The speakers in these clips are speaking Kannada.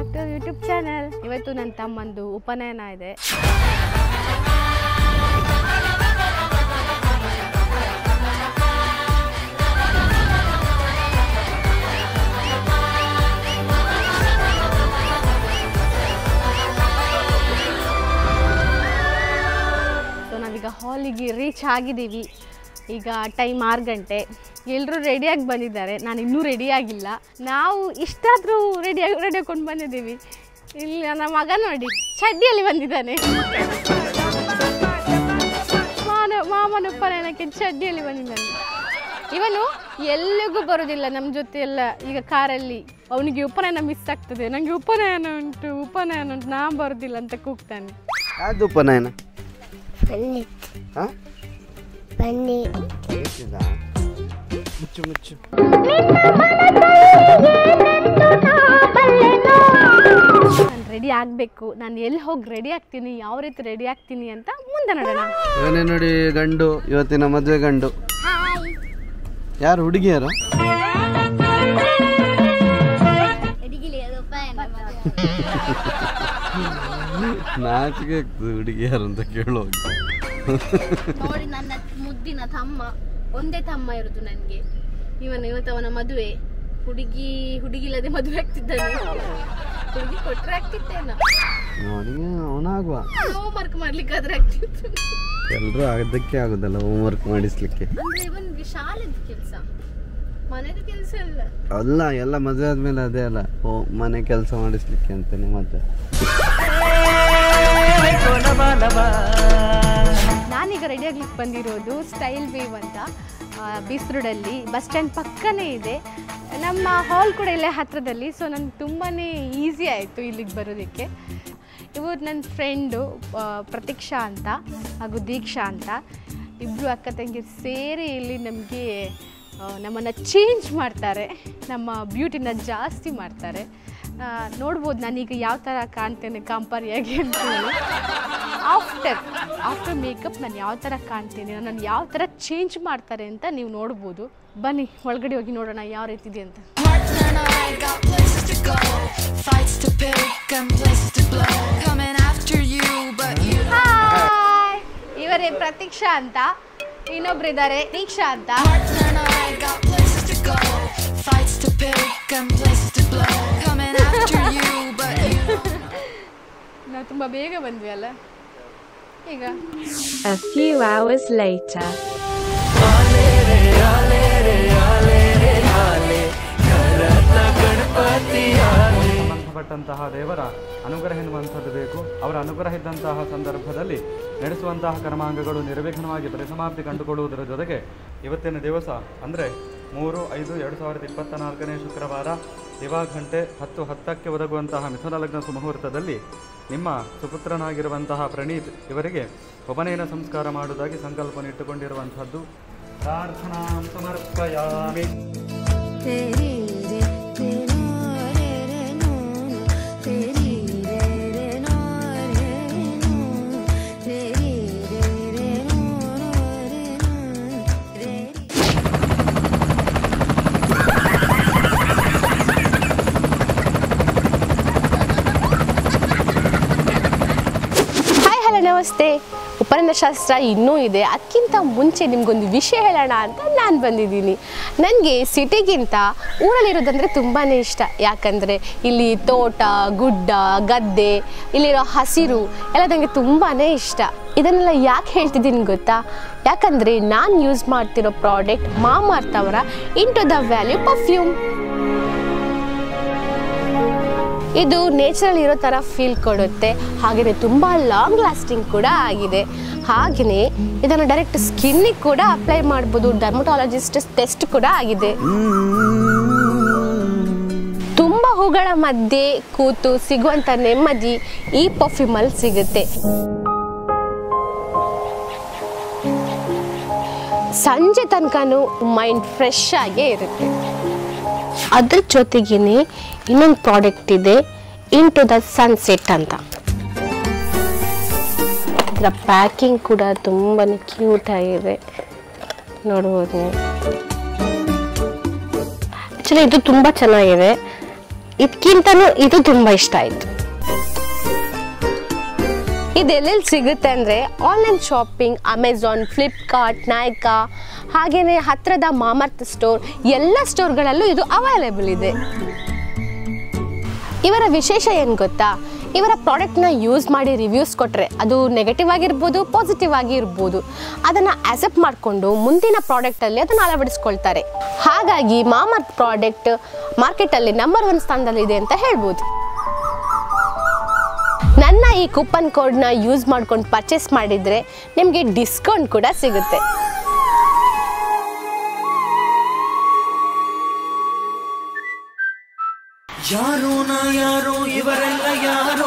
ಬ್ಯಾಕ್ ಟು ಯೂಟ್ಯೂಬ್ ಚಾನಲ್ ಇವತ್ತು ನನ್ನ ತಮ್ಮಂದು ಉಪನಯನ ಇದೆ ಸೊ ನಾವೀಗ ಹಾಲಿಗೆ ರೀಚ್ ಆಗಿದ್ದೀವಿ ಈಗ ಟೈಮ್ ಆರು ಗಂಟೆ ಎಲ್ಲರೂ ರೆಡಿಯಾಗಿ ಬಂದಿದ್ದಾರೆ ನಾನು ಇನ್ನೂ ರೆಡಿ ಆಗಿಲ್ಲ ನಾವು ಇಷ್ಟಾದರೂ ರೆಡಿಯಾಗಿ ರೆಡಿ ಹಾಕೊಂಡು ಬಂದಿದ್ದೀವಿ ಇಲ್ಲಿ ನನ್ನ ಮಗ ನೋಡಿ ಚಡ್ಡಿಯಲ್ಲಿ ಬಂದಿದ್ದಾನೆ ಮಾನ ಮಾಮನ ಉಪನಯನಕ್ಕೆ ಚಡ್ಡಿಯಲ್ಲಿ ಬಂದಿದ್ದಾನೆ ಇವನು ಎಲ್ಲಿಗೂ ಬರೋದಿಲ್ಲ ನಮ್ಮ ಜೊತೆ ಎಲ್ಲ ಈಗ ಕಾರಲ್ಲಿ ಅವನಿಗೆ ಉಪನಯನ ಮಿಸ್ ಆಗ್ತದೆ ನನಗೆ ಉಪನಯನ ಉಂಟು ಉಪನಯನ ಉಂಟು ನಾ ಬರೋದಿಲ್ಲ ಅಂತ ಕೂಗ್ತಾನೆ ಯಾವ್ದು ಉಪನಯನ ಬನ್ನಿ ಹಾಂ ಬನ್ನಿ ಮುಚ್ಚು ಮುಚ್ಚು ನಾನು ರೆಡಿ ಆಗಬೇಕು ನಾನು ಎಲ್ಲಿ ಹೋಗಿ ರೆಡಿ ಆಗ್ತೀನಿ ಯಾವ ರೀತಿ ರೆಡಿ ಆಗ್ತೀನಿ ಅಂತ ಮುಂದೆ ನೋಡೋಣ ಇವನೇ ನೋಡಿ ಗಂಡು ಇವತ್ತಿನ ಮದುವೆ ಗಂಡು ಯಾರು ಹುಡುಗಿಯರು ನಾಚಿಕೆ ಆಗ್ತದೆ ಹುಡುಗಿಯರು ಅಂತ ಕೇಳುವಾಗ ನೋಡಿ ನನ್ನ ಮುದ್ದಿನ ತಮ್ಮ ಒಂದೇ ತಮ್ಮ ಇರೋದು ನನಗೆ ಇವನು ಇವತ್ತು ಅವನ ಮದುವೆ ಹುಡುಗಿ ಹುಡುಗಿಲ್ಲದೆ ಮದುವೆ ಆಗ್ತಿದ್ದಾನೆ ಹುಡುಗಿ ಕೊಟ್ರೆ ಆಗ್ತಿತ್ತೇನೋ ನೋಡಿ ಅವನಾಗುವ ಹೋಮ್ವರ್ಕ್ ಮಾಡ್ಲಿಕ್ಕಾದ್ರೆ ಆಗ್ತಿತ್ತು ಎಲ್ಲರೂ ಅದಕ್ಕೆ ಆಗುದಲ್ಲ ಹೋಮ್ವರ್ಕ್ ಮಾಡಿಸ್ಲಿಕ್ಕೆ ಅಂದ್ರೆ ಇವನ್ಗೆ ಶಾಲೆದ ಕೆಲಸ ಮನೆದ ಕೆಲಸ ಅಲ್ಲ ಅಲ್ಲ ಎಲ್ಲ ಮದುವೆ ಆದ್ಮೇಲೆ ಅದೇ ಅಲ್ಲ ಓ ಮನೆ ಕೆಲಸ ಮಾಡಿಸ್ಲಿಕ್ಕೆ ಅಂತಾನೆ ಮತ್ತೆ ನಾನೀಗ ರೆಡಿ ಆಗ್ಲಿಕ್ಕೆ ಬಂದಿರೋದು ಸ್ಟೈಲ್ ವೇವ್ ಅಂತ ಬೀಸ್ರೋಡಲ್ಲಿ ಬಸ್ ಸ್ಟ್ಯಾಂಡ್ ಪಕ್ಕನೇ ಇದೆ ನಮ್ಮ ಹಾಲ್ ಕೂಡ ಇಲ್ಲೇ ಹತ್ರದಲ್ಲಿ ಸೊ ನನಗೆ ತುಂಬಾ ಈಸಿ ಆಯಿತು ಇಲ್ಲಿಗೆ ಬರೋದಕ್ಕೆ ಇವರು ನನ್ನ ಫ್ರೆಂಡು ಪ್ರತೀಕ್ಷಾ ಅಂತ ಹಾಗೂ ದೀಕ್ಷಾ ಅಂತ ಇಬ್ಬರು ಅಕ್ಕ ತಂಗಿ ಸೇರಿ ಇಲ್ಲಿ ನಮಗೆ ನಮ್ಮನ್ನು ಚೇಂಜ್ ಮಾಡ್ತಾರೆ ನಮ್ಮ ಬ್ಯೂಟಿನ ಜಾಸ್ತಿ ಮಾಡ್ತಾರೆ ಆ, ನೋಡ್ಬೋದು ನಾನೀಗ ಯಾವ ಥರ ಕಾಣ್ತೇನೆ ಕಾಂಪಾರಿಯಾಗಿ ಅಂತ ಹೇಳಿ ಆಫ್ಟರ್ ಆಫ್ಟರ್ ಮೇಕಪ್ ನಾನು ಯಾವ ಥರ ಕಾಣ್ತೀನಿ ನಾನು ಯಾವ ಥರ ಚೇಂಜ್ ಮಾಡ್ತಾರೆ ಅಂತ ನೀವು ನೋಡ್ಬೋದು ಬನ್ನಿ ಒಳಗಡೆ ಹೋಗಿ ನೋಡೋಣ ಯಾವ ರೀತಿ ಇದೆ ಅಂತ And I got places to go, fights to pick and places to blow. Coming after you, but you hi ಇವರೇ ಪ್ರತೀಕ್ಷಾ ಅಂತ ಇನ್ನೊಬ್ರು ಇದ್ದಾರೆ ದೀಕ್ಷಾ ಅಂತ And I got places to go, fights to pick and places to blow. Coming after you, but you ನಾವು ತುಂಬ ಬೇಗ ಬಂದ್ವಿ ಅಲ್ಲ ಈಗ A few hours later. ಸಂಬಂಧಪಟ್ಟಂತಹ ದೇವರ ಅನುಗ್ರಹ ಎನ್ನುವಂಥದ್ದು ಬೇಕು ಅವರ ಅನುಗ್ರಹ ಇದ್ದಂತಹ ಸಂದರ್ಭದಲ್ಲಿ ನಡೆಸುವಂತಹ ಕರ್ಮಾಂಗಗಳು ನಿರ್ವಿಘ್ನವಾಗಿ ಪರಿಸಮಾಪ್ತಿ ಕಂಡುಕೊಳ್ಳುವುದರ ಜೊತೆಗೆ ಇವತ್ತಿನ ದಿವಸ ಅಂದರೆ ಮೂರು ಐದು ಎರಡು ಸಾವಿರದ ಇಪ್ಪತ್ತ ನಾಲ್ಕನೇ ಶುಕ್ರವಾರ ದಿವಾಘಂಟೆ ಹತ್ತು ಹತ್ತಕ್ಕೆ ಒದಗುವಂತಹ ಮಿಥುನ ಲಗ್ನ ಸುಮುಹೂರ್ತದಲ್ಲಿ ನಿಮ್ಮ ಸುಪುತ್ರನಾಗಿರುವಂತಹ ಪ್ರಣೀತ್ ಇವರಿಗೆ ಉಪನಯನ ಸಂಸ್ಕಾರ ಮಾಡುವುದಾಗಿ ಸಂಕಲ್ಪನೆ ಇಟ್ಟುಕೊಂಡಿರುವಂಥದ್ದು ಪ್ರಾರ್ಥನಾ ಸಮರ್ಪಯಾಮಿ ಹಾಯ್ ಹಲೋ ನಮಸ್ತೆ ಉಪನಯನ ಶಾಸ್ತ್ರ ಇನ್ನೂ ಇದೆ ಅದಕ್ಕಿಂತ ಮುಂಚೆ ನಿಮಗೊಂದು ವಿಷಯ ಹೇಳೋಣ ಅಂತ ನಾನು ಬಂದಿದ್ದೀನಿ ನನಗೆ ಸಿಟಿಗಿಂತ ಊರಲ್ಲಿರೋದಂದರೆ ತುಂಬಾ ಇಷ್ಟ ಯಾಕಂದರೆ ಇಲ್ಲಿ ತೋಟ ಗುಡ್ಡ ಗದ್ದೆ ಇಲ್ಲಿರೋ ಹಸಿರು ಎಲ್ಲ ನನಗೆ ತುಂಬಾ ಇಷ್ಟ ಇದನ್ನೆಲ್ಲ ಯಾಕೆ ಹೇಳ್ತಿದ್ದೀನಿ ಗೊತ್ತಾ ಯಾಕಂದರೆ ನಾನು ಯೂಸ್ ಮಾಡ್ತಿರೋ ಪ್ರಾಡಕ್ಟ್ ಮಾಮಾರ್ತ್ ಅವರ ಇಂಟು ದ ವ್ಯಾಲ್ಯೂ ಪರ್ಫ್ಯೂಮ್ ಇದು ನೇಚರಲ್ ಇರೋ ಥರ ಫೀಲ್ ಕೊಡುತ್ತೆ ಹಾಗೆಯೇ ತುಂಬ ಲಾಂಗ್ ಲಾಸ್ಟಿಂಗ್ ಕೂಡ ಆಗಿದೆ ಹಾಗೆಯೇ ಇದನ್ನು ಡೈರೆಕ್ಟ್ ಸ್ಕಿನ್ನಿಗೆ ಕೂಡ ಅಪ್ಲೈ ಮಾಡ್ಬೋದು ಡರ್ಮಟಾಲಜಿಸ್ಟ್ ಟೆಸ್ಟ್ ಕೂಡ ಆಗಿದೆ ತುಂಬ ಹೂಗಳ ಮಧ್ಯೆ ಕೂತು ಸಿಗುವಂಥ ನೆಮ್ಮದಿ ಈ ಪರ್ಫ್ಯೂಮಲ್ಲಿ ಸಿಗುತ್ತೆ ಸಂಜೆ ತನಕನೂ ಮೈಂಡ್ ಫ್ರೆಶ್ ಆಗೇ ಇರುತ್ತೆ ಅದ್ರ ಜೊತೆಗೇನೆ ಇನ್ನೊಂದು ಪ್ರಾಡಕ್ಟ್ ಇದೆ ಇನ್ ಟು ದ ಸನ್ಸೆಟ್ ಅಂತ ಇದರ ಪ್ಯಾಕಿಂಗ್ ಕೂಡ ತುಂಬಾ ಕ್ಯೂಟ್ ಆಗಿದೆ ನೋಡ್ಬೋದು ನೀವು ಆ್ಯಕ್ಚುಲಿ ಇದು ತುಂಬ ಚೆನ್ನಾಗಿದೆ ಇದಕ್ಕಿಂತನೂ ಇದು ತುಂಬ ಇಷ್ಟ ಆಯಿತು ಇದೆಲ್ಲೆಲ್ಲಿ ಸಿಗುತ್ತೆ ಅಂದರೆ online shopping Amazon Flipkart Nykaa ಹಾಗೆಯೇ ಹತ್ತಿರದ ಮಾಮರ್ತ್ ಸ್ಟೋರ್ ಎಲ್ಲ ಸ್ಟೋರ್ಗಳಲ್ಲೂ ಇದು ಅವೈಲೇಬಲ್ ಇದೆ ಇವರ ವಿಶೇಷ ಏನು ಗೊತ್ತಾ ಇವರ ಪ್ರಾಡಕ್ಟ್ನ ಯೂಸ್ ಮಾಡಿ ರಿವ್ಯೂಸ್ ಕೊಟ್ಟರೆ ಅದು ನೆಗೆಟಿವ್ ಆಗಿರ್ಬೋದು ಪಾಸಿಟಿವ್ ಆಗಿ ಇರ್ಬೋದು ಅದನ್ನು ಆಕ್ಸೆಪ್ಟ್ ಮಾಡಿಕೊಂಡು ಮುಂದಿನ ಪ್ರಾಡಕ್ಟಲ್ಲಿ ಅದನ್ನು ಅಳವಡಿಸ್ಕೊಳ್ತಾರೆ ಹಾಗಾಗಿ ಮಾಮರ್ತ್ ಪ್ರಾಡಕ್ಟ್ ಮಾರ್ಕೆಟಲ್ಲಿ ನಂಬರ್ ಒನ್ ಸ್ಥಾನದಲ್ಲಿದೆ ಅಂತ ಹೇಳ್ಬೋದು ನನ್ನ ಈ ಕೂಪನ್ ಕೋಡ್ನ ಯೂಸ್ ಮಾಡ್ಕೊಂಡು ಪರ್ಚೇಸ್ ಮಾಡಿದರೆ ನಿಮಗೆ ಡಿಸ್ಕೌಂಟ್ ಕೂಡ ಸಿಗುತ್ತೆ ಯಾರೋ ನಾ ಯಾರೋ ಇವರೆಲ್ಲ ಯಾರೋ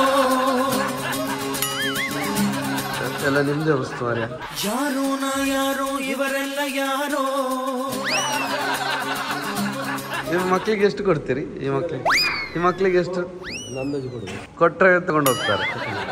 ಎಲ್ಲ ನಿಮ್ದೇ ಉಸ್ತುವಾರ್ಯ ಯಾರೋ ನಾ ಯಾರೋ ಇವರೆಲ್ಲ ಯಾರೋ ನಿಮ್ಮ ಮಕ್ಳಿಗೆ ಎಷ್ಟು ಕೊಡ್ತೀರಿ ಈ ಮಕ್ಳಿಗೆ ಈ ಮಕ್ಳಿಗೆ ಎಷ್ಟು ಕೊಟ್ಟರೆ ತಗೊಂಡು ಹೋಗ್ತಾರೆ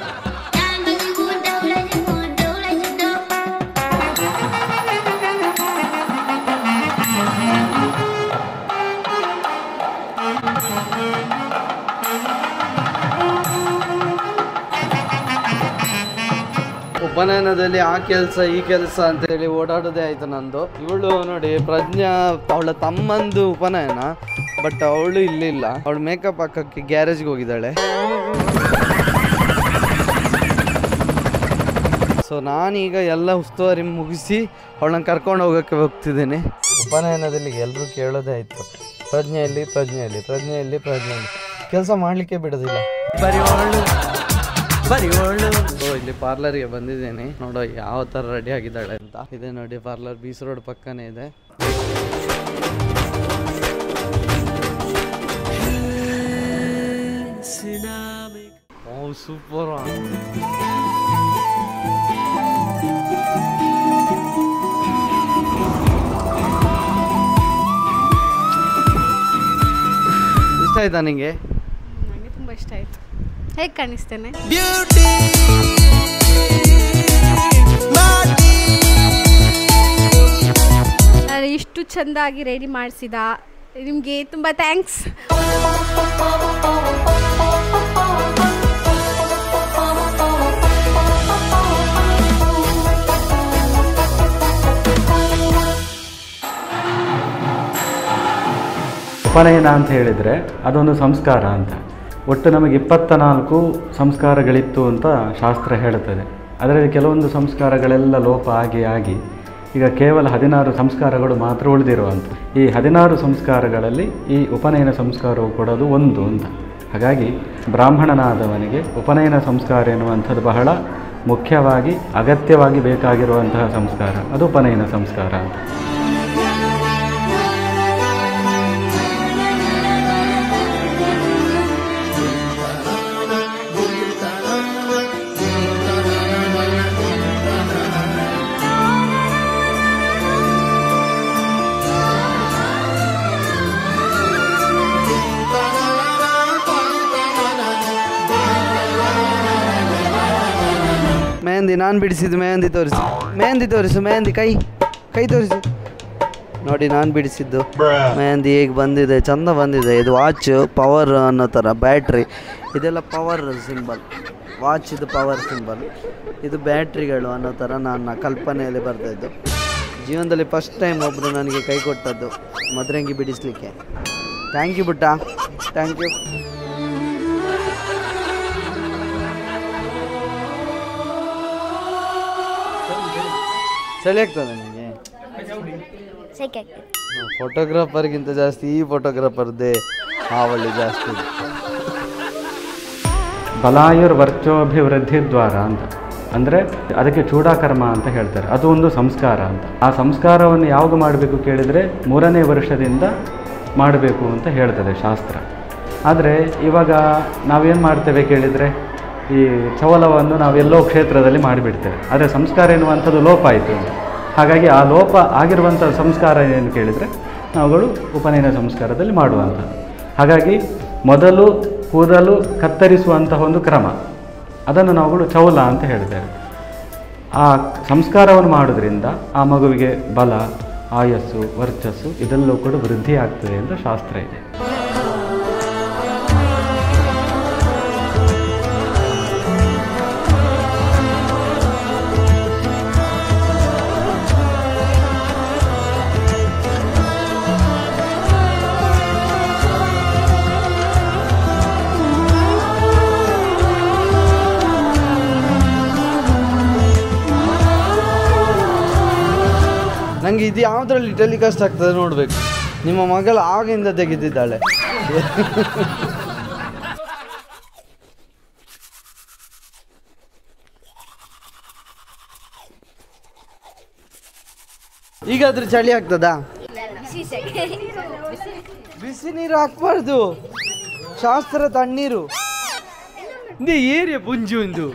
ಉಪನಯನದಲ್ಲಿ ಆ ಕೆಲಸ ಈ ಕೆಲಸ ಅಂತ ಹೇಳಿ ಓಡಾಡೋದೇ ಆಯ್ತು ನಂದು ಇವಳು ನೋಡಿ ಪ್ರಜ್ಞಾ ಅವಳ ತಮ್ಮಂದು ಉಪನಯನ ಬಟ್ ಅವಳು ಇಲ್ಲಿಲ್ಲ ಅವಳು ಮೇಕಪ್ ಹಾಕಕ್ಕೆ ಗ್ಯಾರೇಜ್ಗೆ ಹೋಗಿದ್ದಾಳೆ ಸೊ ನಾನೀಗ ಎಲ್ಲ ಉಸ್ತುವಾರಿ ಮುಗಿಸಿ ಅವಳನ್ನ ಕರ್ಕೊಂಡು ಹೋಗೋಕ್ಕೆ ಹೋಗ್ತಿದ್ದೀನಿ ಉಪನಯನದಲ್ಲಿ ಎಲ್ಲರೂ ಕೇಳೋದೇ ಆಯ್ತು ಪ್ರಜ್ಞೆಯಲ್ಲಿ ಪ್ರಜ್ಞೆಯಲ್ಲಿ ಪ್ರಜ್ಞೆಯಲ್ಲಿ ಪ್ರಜ್ಞೆಯಲ್ಲಿ ಕೆಲಸ ಮಾಡಲಿಕ್ಕೆ ಬಿಡೋದಿಲ್ಲ ಬರಿವೋಳು ಬರಿವೋಳು ಸೊ ಇಲ್ಲಿ ಪಾರ್ಲರ್ಗೆ ಬಂದಿದ್ದೇನೆ ನೋಡೋ ಯಾವ ಥರ ರೆಡಿ ಆಗಿದ್ದಾಳೆ ಅಂತ ಇದೆ ನೋಡಿ ಪಾರ್ಲರ್ ಬೀಸ್ ರೋಡ್ ಪಕ್ಕನೇ ಇದೆ ಓ ಸೂಪರ್ ಇಷ್ಟ ಆಯ್ತಾ ನಿಂಗೆ ನನಗೆ ತುಂಬ ಇಷ್ಟ ಆಯಿತು ಹೇಗೆ ಕಾಣಿಸ್ತೇನೆ ಬ್ಯೂಟಿ ನಾನು ಇಷ್ಟು ಚೆಂದಾಗಿ ರೆಡಿ ಮಾಡಿಸಿದ ನಿಮಗೆ ತುಂಬ ಥ್ಯಾಂಕ್ಸ್ ಉಪನಯನ ಅಂತ ಹೇಳಿದರೆ ಅದೊಂದು ಸಂಸ್ಕಾರ ಅಂತ ಒಟ್ಟು ನಮಗೆ ಇಪ್ಪತ್ತ ನಾಲ್ಕು ಸಂಸ್ಕಾರಗಳಿತ್ತು ಅಂತ ಶಾಸ್ತ್ರ ಹೇಳುತ್ತದೆ ಅದರಲ್ಲಿ ಕೆಲವೊಂದು ಸಂಸ್ಕಾರಗಳೆಲ್ಲ ಲೋಪ ಆಗಿ ಆಗಿ ಈಗ ಕೇವಲ ಹದಿನಾರು ಸಂಸ್ಕಾರಗಳು ಮಾತ್ರ ಉಳಿದಿರುವಂಥ ಈ ಹದಿನಾರು ಸಂಸ್ಕಾರಗಳಲ್ಲಿ ಈ ಉಪನಯನ ಸಂಸ್ಕಾರವು ಕೊಡೋದು ಒಂದು ಅಂತ ಹಾಗಾಗಿ ಬ್ರಾಹ್ಮಣನಾದವನಿಗೆ ಉಪನಯನ ಸಂಸ್ಕಾರ ಎನ್ನುವಂಥದ್ದು ಬಹಳ ಮುಖ್ಯವಾಗಿ ಅಗತ್ಯವಾಗಿ ಬೇಕಾಗಿರುವಂತಹ ಸಂಸ್ಕಾರ ಅದು ಉಪನಯನ ಸಂಸ್ಕಾರ ಅಂತ ಮೆಹಂದಿ ನಾನು ಬಿಡಿಸಿದ್ದು ಮೆಹಂದಿ ತೋರಿಸು ಮೆಹಂದಿ ತೋರಿಸು ಮೆಹಂದಿ ಕೈ ಕೈ ತೋರಿಸು ನೋಡಿ ನಾನು ಬಿಡಿಸಿದ್ದು ಮೆಹಂದಿ ಹೇಗೆ ಬಂದಿದೆ ಚಂದ ಬಂದಿದೆ ಇದು ವಾಚ್ ಪವರ್ ಅನ್ನೋ ಥರ ಬ್ಯಾಟ್ರಿ ಇದೆಲ್ಲ ಪವರ್ ಸಿಂಬಲ್ ವಾಚ್ ಇದು ಪವರ್ ಸಿಂಬಲ್ ಇದು ಬ್ಯಾಟ್ರಿಗಳು ಅನ್ನೋ ಥರ ನನ್ನ ಕಲ್ಪನೆಯಲ್ಲಿ ಬರ್ತಾಯಿದ್ದು ಜೀವನದಲ್ಲಿ ಫಸ್ಟ್ ಟೈಮ್ ಒಬ್ಬರು ನನಗೆ ಕೈ ಕೊಟ್ಟದ್ದು ಮದ್ರಂಗಿ ಬಿಡಿಸ್ಲಿಕ್ಕೆ ಥ್ಯಾಂಕ್ ಯು ಬುಟ್ಟ ಥ್ಯಾಂಕ್ ಯು ಚಳಿ ಆಗ್ತದೆ ನನಗೆ ಸೆಕೆ ಆಗ್ತದೆ ಫೋಟೋಗ್ರಾಫರ್ಗಿಂತ ಜಾಸ್ತಿ ಈ ಫೋಟೋಗ್ರಾಫರ್ದೇ ಹಾವಳಿ ಜಾಸ್ತಿ ಇದೆ ಬಲಾಯುರ್ ವರ್ಚೋಭಿವೃದ್ಧಿ ದ್ವಾರ ಅಂತ ಅಂದರೆ ಅದಕ್ಕೆ ಚೂಡಾಕರ್ಮ ಅಂತ ಹೇಳ್ತಾರೆ ಅದು ಒಂದು ಸಂಸ್ಕಾರ ಅಂತ ಆ ಸಂಸ್ಕಾರವನ್ನು ಯಾವಾಗ ಮಾಡಬೇಕು ಕೇಳಿದರೆ ಮೂರನೇ ವರ್ಷದಿಂದ ಮಾಡಬೇಕು ಅಂತ ಹೇಳ್ತದೆ ಶಾಸ್ತ್ರ ಆದರೆ ಇವಾಗ ನಾವೇನು ಮಾಡ್ತೇವೆ ಕೇಳಿದರೆ ಈ ಚವಲವನ್ನು ನಾವೆಲ್ಲೋ ಕ್ಷೇತ್ರದಲ್ಲಿ ಮಾಡಿಬಿಡ್ತೇವೆ ಆದರೆ ಸಂಸ್ಕಾರ ಎನ್ನುವಂಥದ್ದು ಲೋಪ ಆಯಿತು ಹಾಗಾಗಿ ಆ ಲೋಪ ಆಗಿರುವಂಥ ಸಂಸ್ಕಾರ ಏನು ಕೇಳಿದರೆ ನಾವುಗಳು ಉಪನಯನ ಸಂಸ್ಕಾರದಲ್ಲಿ ಮಾಡುವಂಥದ್ದು ಹಾಗಾಗಿ ಮೊದಲು ಕೂದಲು ಕತ್ತರಿಸುವಂತಹ ಒಂದು ಕ್ರಮ ಅದನ್ನು ನಾವುಗಳು ಚೌಲ ಅಂತ ಹೇಳ್ತೇವೆ ಆ ಸಂಸ್ಕಾರವನ್ನು ಮಾಡೋದ್ರಿಂದ ಆ ಮಗುವಿಗೆ ಬಲ ಆಯಸ್ಸು ವರ್ಚಸ್ಸು ಇದೆಲ್ಲವೂ ಕೂಡ ವೃದ್ಧಿ ಆಗ್ತದೆ ಎಂದು ಶಾಸ್ತ್ರ ಇದೆ ನಂಗೆ ಇದು ಯಾವುದ್ರಲ್ಲಿ ಟೆಲಿಕಾಸ್ಟ್ ಆಗ್ತದೆ ನೋಡಬೇಕು ನಿಮ್ಮ ಮಗಳು ಆಗಿಂದ ತೆಗೆದಿದ್ದಾಳೆ ಈಗಾದ್ರೂ ಚಳಿ ಆಗ್ತದಾ ಬಿಸಿ ನೀರು ಹಾಕ್ಬಾರ್ದು ಶಾಸ್ತ್ರ ತಣ್ಣೀರು ಇಂದೇ ಏರಿಯ ಪುಂಜು ಒಂದು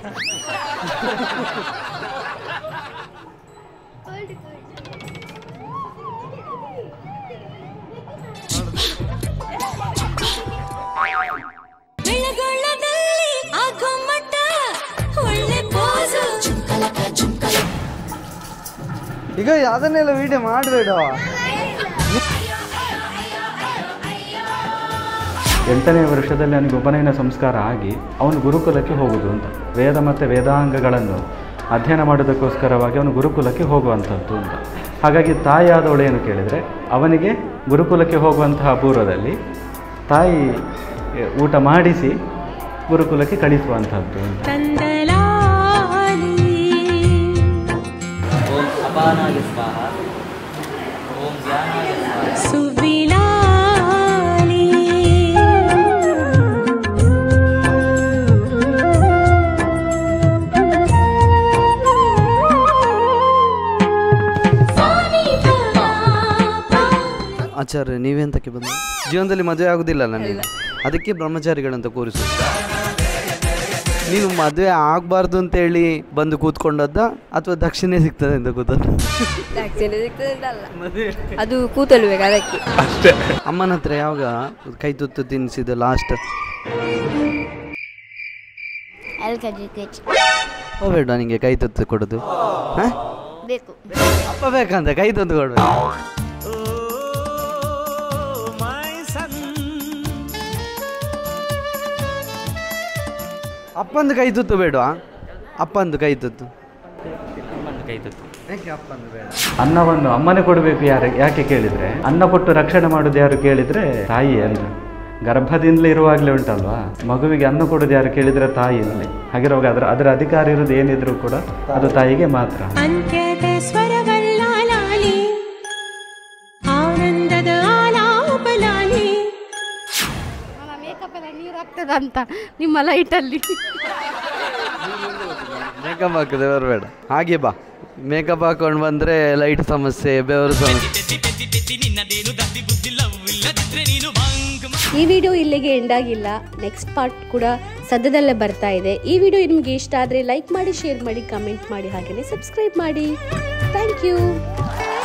ಬೆಳಗೊಳ್ಳದಲ್ಲಿ ಆಗೋ ಮಟ್ಟ ಒಳ್ಳೆ ಪೋಸು ಜುಂಕಲಕ ಜುಂಕಲ ಈಗ ಅದನ್ನೆಲ್ಲ ವಿಡಿಯೋ ಮಾಡಬೇಡ ಎಂಟನೇ ವರ್ಷದಲ್ಲಿ ಅವನಿಗೆ ಉಪನಯನ ಸಂಸ್ಕಾರ ಆಗಿ ಅವನು ಗುರುಕುಲಕ್ಕೆ ಹೋಗುವುದು ಅಂತ ವೇದ ಮತ್ತು ವೇದಾಂಗಗಳನ್ನು ಅಧ್ಯಯನ ಮಾಡೋದಕ್ಕೋಸ್ಕರವಾಗಿ ಅವನು ಗುರುಕುಲಕ್ಕೆ ಹೋಗುವಂಥದ್ದು ಅಂತ ಹಾಗಾಗಿ ತಾಯಿಯಾದವಳು ಏನು ಕೇಳಿದರೆ ಅವನಿಗೆ ಗುರುಕುಲಕ್ಕೆ ಹೋಗುವಂತಹ ಪೂರ್ವದಲ್ಲಿ ತಾಯಿ ಎ, ಊಟ ಮಾಡಿಸಿ ಗುರುಕುಲಕ್ಕೆ ಕಳಿಸುವಂಥದ್ದು ಅಂತ ಓಂ ಅಪಾನಾಯ ಸ್ವಾಹ ಓಂ ಧ್ಯಾನಾಯ ಸ್ವಾಹ ಆಚಾರ್ಯ ನೀವೆಂತಕ್ಕೆ ಬಂದ ಜೀವನದಲ್ಲಿ ಮದುವೆ ಆಗುದಿಲ್ಲಲ್ಲ ನೀನು ಅದಕ್ಕೆ ಬ್ರಹ್ಮಚಾರಿಗಳಂತ ಕೂರಿಸು ನೀನು ಮದುವೆ ಆಗಬಾರ್ದು ಅಂತೇಳಿ ಬಂದು ಕೂತ್ಕೊಂಡದ್ದ ಅಥವಾ ದಕ್ಷಿಣೆ ಸಿಗ್ತದೆ ಅಂತ ಕೂತದ್ದು ಅದು ಕೂತಲ್ಬೇಕು ಅದಕ್ಕೆ ಅಮ್ಮನ ಹತ್ರ ಯಾವಾಗ ಕೈ ತುತ್ತು ತಿನ್ನಿಸಿದ್ದು last L K G K G ಬೇಡ ನಿಂಗೆ ಕೈ ತುತ್ತು ಕೊಡೋದು ಹಾಂ ಬೇಕು ಅಪ್ಪ ಬೇಕಂತ ಕೈ ತುತ್ತು ಕೊಡ್ಬೇಕು ಅಪ್ಪಂದು ಕೈ ತುತ್ತು ಬೇಡವಾ ಅಪ್ಪಂದು ಕೈ ತುತ್ತು ಒಂದು ಕೈ ತುತ್ತು ಯಾಕೆ ಅಪ್ಪಂದು ಬೇಡ ಅನ್ನವನ್ನು ಅಮ್ಮನೇ ಕೊಡಬೇಕು ಯಾರು ಯಾಕೆ ಕೇಳಿದರೆ ಅನ್ನ ಕೊಟ್ಟು ರಕ್ಷಣೆ ಮಾಡೋದು ಯಾರು ಕೇಳಿದರೆ ತಾಯಿ ಅಂತ ಗರ್ಭದಿಂದಲೇ ಇರುವಾಗಲೇ ಉಂಟಲ್ವಾ ಮಗುವಿಗೆ ಅನ್ನ ಕೊಡೋದು ಯಾರು ಕೇಳಿದರೆ ತಾಯಿಯಲ್ಲೇ ಹಾಗಿರುವಾಗ ಅದರ ಅದರ ಅಧಿಕಾರ ಇರೋದು ಏನಿದ್ರು ಕೂಡ ಅದು ತಾಯಿಗೆ ಮಾತ್ರ ಅಂತ್ಯದ ಸ್ವರಗಳ ಲಾಲಿ ಆನಂದದ ಆಲಾಪಲಾಲಿ ಮೇಕಪ್ ಎಲ್ಲ ನೀರು ಆಗ್ತದ ಅಂತ ನಿಮ್ಮ ಲೈಟಲ್ಲಿ ಮೇಕಪ್ ಹಾಕದೆ ಬರಬೇಡ ಹಾಗೆ ಬಾ ಮೇಕಪ್ ಹಾಕೊಂಡು ಬಂದರೆ ಲೈಟ್ ಸಮಸ್ಯೆ ಬೆವರು ಸಮಸ್ಯೆ ಈ ವಿಡಿಯೋ ಇಲ್ಲಿಗೆ ಎಂಡ್ ಆಗಿಲ್ಲ ನೆಕ್ಸ್ಟ್ ಪಾರ್ಟ್ ಕೂಡ ಸದ್ಯದಲ್ಲೇ ಬರ್ತಾ ಇದೆ ಈ ವಿಡಿಯೋ ನಿಮಗೆ ಇಷ್ಟ ಆದರೆ ಲೈಕ್ ಮಾಡಿ ಶೇರ್ ಮಾಡಿ ಕಮೆಂಟ್ ಮಾಡಿ ಹಾಗೆಯೇ ಸಬ್ಸ್ಕ್ರೈಬ್ ಮಾಡಿ ಥ್ಯಾಂಕ್ ಯು